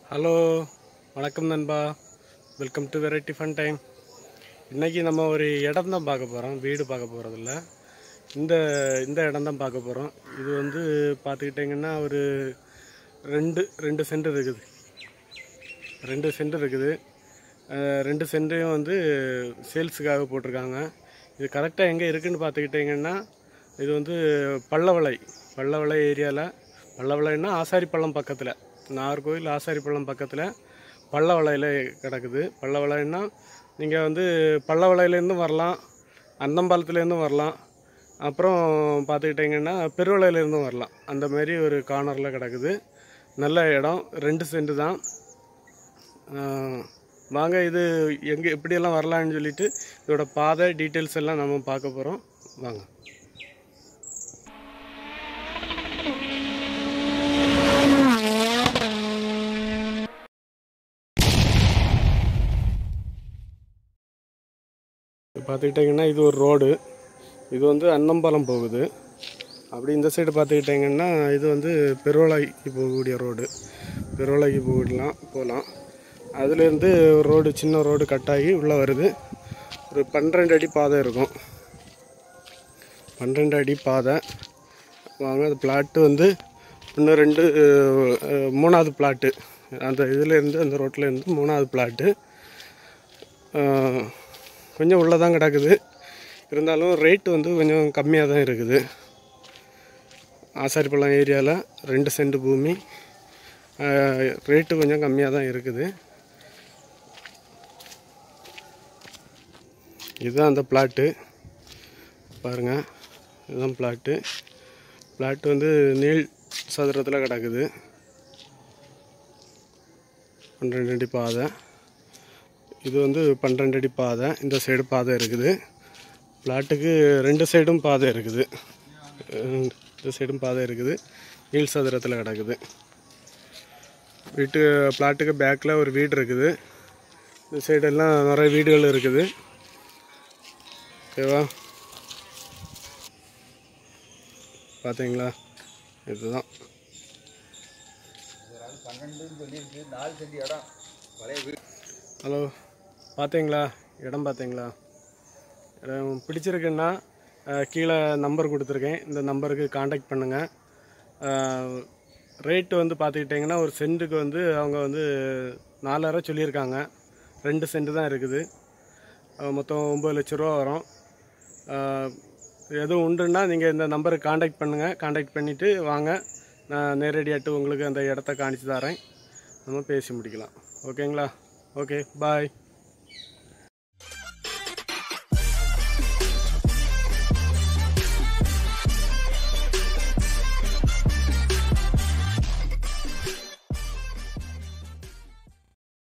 hello வணக்கம் நண்பா welcome to variety fun time இன்றைக்கி நம்ம ஒரு இடம் தான் பார்க்க போகிறோம் வீடு பார்க்க போகிறதில்ல இந்த இந்த இடம் தான் பார்க்க போகிறோம் இது வந்து பார்த்துக்கிட்டிங்கன்னா ஒரு ரெண்டு ரெண்டு சென்ட் இருக்குது ரெண்டு சென்ட் இருக்குது அஹ் ரெண்டு சென்ட்டையும் வந்து சேல்ஸுக்காக போட்டிருக்காங்க இது கரெக்டாக எங்கே இருக்குன்னு பார்த்துக்கிட்டிங்கன்னா இது வந்து பள்ளவளை பள்ளவளை ஏரியாவில் பள்ளவளைன்னா ஆசாரிப்பள்ளம் பக்கத்தில் நாகர்கோவில் ஆசாரிப்பள்ளம் பக்கத்தில் பள்ளவளையில் கிடக்குது பள்ளவளைன்னா நீங்கள் வந்து பள்ளவளையிலேருந்தும் வரலாம் அந்தம்பாலத்துலேருந்தும் வரலாம் அப்புறம் பார்த்துக்கிட்டிங்கன்னா பெருவளையிலேருந்தும் வரலாம் அந்த மாதிரி ஒரு கார்னரில் கிடக்குது நல்ல இடம் ரெண்டு சென்ட் தான் ஆஹ் வாங்க இது எங்கே எப்படியெல்லாம் வரலான்னு சொல்லிட்டு இதோட பாதை டீட்டெயில்ஸ் எல்லாம் நம்ம பார்க்க போகிறோம் வாங்க பார்த்துக்கிட்டிங்கன்னா இது ஒரு ரோடு இது வந்து அன்னம்பாலம் போகுது அப்படி இந்த சைடு பார்த்துக்கிட்டிங்கன்னா இது வந்து பெருவளைக்கு போகக்கூடிய ரோடு பெருவளைக்கு போகலாம் போகலாம் அதுலேருந்து ஒரு ரோடு சின்ன ரோடு கட்டாகி உள்ளே வருது ஒரு பன்னிரெண்டு அடி பாதை இருக்கும் பன்னிரெண்டு அடி பாதை வாங்க அது பிளாட்டு வந்து இன்னும் ரெண்டு அஹ், மூணாவது பிளாட்டு அந்த இதுலேருந்து அந்த ரோட்லேருந்து மூணாவது பிளாட்டு கொஞ்சம் உள்ளே தான் கிடக்குது இருந்தாலும் ரேட்டு வந்து கொஞ்சம் கம்மியாக தான் இருக்குது ஆசாரிப்பள்ளம் ஏரியாவில் ரெண்டு சென்ட் பூமி ரேட்டு கொஞ்சம் கம்மியாக தான் இருக்குது இதுதான் அந்த பிளாட்டு பாருங்கள் இதுதான் பிளாட்டு பிளாட் வந்து நீள் சதுரத்தில் கிடக்குது பன்னிரெண்டு அடி பாதை இது வந்து பன்னிரெண்டு அடி பாதை இந்த சைடு பாதை இருக்குது பிளாட்டுக்கு ரெண்டு சைடும் பாதை இருக்குது அஹ் இந்த சைடும் பாதை இருக்குது நீள் சதுரத்தில் கிடக்குது வீட்டு பிளாட்டுக்கு பேக்கில் ஒரு வீடு இருக்குது இந்த சைடெல்லாம் நிறைய வீடுகள் இருக்குது ஓகேவா பார்த்தீங்களா இதுதான் ஹலோ பார்த்தீங்களா இடம் பார்த்தீங்களா இடம் பிடிச்சிருக்குன்னா அஹ், கீழே நம்பர் கொடுத்துருக்கேன் இந்த நம்பருக்கு காண்டாக்ட் பண்ணுங்கள் ரேட்டு வந்து பார்த்துக்கிட்டிங்கன்னா ஒரு சென்ட்டுக்கு வந்து அவங்க வந்து நாலாயிரம் சொல்லியிருக்காங்க ரெண்டு சென்ட் தான் இருக்குது அஹ், மொத்தம் ஒம்பது லட்ச ரூபா வரும் அஹ், எதுவும் உண்டுன்னா நீங்கள் இந்த நம்பருக்கு காண்டாக்ட் பண்ணுங்கள் காண்டாக்ட் பண்ணிவிட்டு வாங்க நான் நேரடியாட்டு உங்களுக்கு அந்த இடத்த காணிச்சு தரேன் நம்ம பேசி முடிக்கலாம் ஓகேங்களா ஓகே பாய்